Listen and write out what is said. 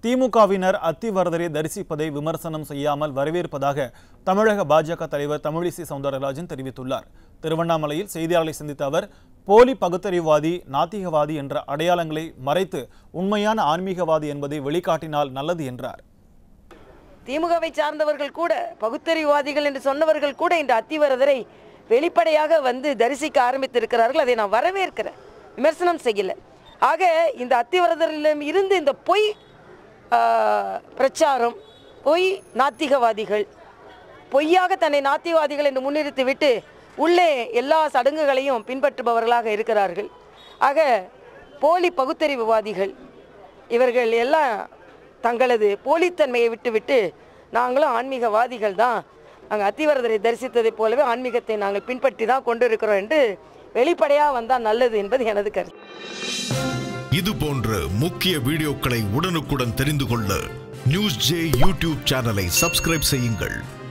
திமுகவினர் அத்திவரதரை தரிசிப்பதை விமர்சனம் செய்யாமல் வரவேற்பதாக தமிழக பாஜக தலைவர் தமிழிசை சவுந்தரராஜன் தெரிவித்துள்ளார் திருவண்ணாமலையில் செய்தியாளர்களை சந்தித்த அவர் போலி பகுத்தறிவாதி நாத்திகவாதி என்ற அடையாளங்களை மறைத்து உண்மையான ஆன்மீகவாதி என்பதை வெளிக்காட்டினால் நல்லது என்றார் திமுகவை சார்ந்தவர்கள் கூட பகுத்தறிவாதிகள் என்று சொன்னவர்கள் கூட இந்த அத்திவரதரை வெளிப்படையாக வந்து தரிசிக்க ஆரம்பித்திருக்கிறார்கள் அதை நான் வரவேற்கிறேன் விமர்சனம் செய்யல ஆக இந்த அத்திவரதரிடம் இருந்து இந்த பொய் ஆ, பிரச்சாரம் பொய் நாத்திகவாதிகள் பொய்யாக தன்னை நாத்திகவாதிகள் என்று முன்னிறுத்திவிட்டு உள்ளே எல்லா சடங்குகளையும் பின்பற்றுபவர்களாக இருக்கிறார்கள் ஆக போலி பகுத்தறிவுவாதிகள் இவர்கள் எல்லாம் தங்களது போலித்தன்மையை விட்டுவிட்டு நாங்களும் ஆன்மீகவாதிகள் தான் நாங்கள் அத்திவரதரை தரிசித்ததைப் போலவே ஆன்மீகத்தை நாங்கள் பின்பற்றி தான் கொண்டு இருக்கிறோம் என்று வெளிப்படையாக வந்தால் நல்லது என்பது எனது கருத்து இது போன்ற முக்கிய வீடியோக்களை உடனுக்குடன் தெரிந்து கொள்ள நியூஸ் ஜே யூடியூப் சேனலை சப்ஸ்கிரைப் செய்யுங்கள்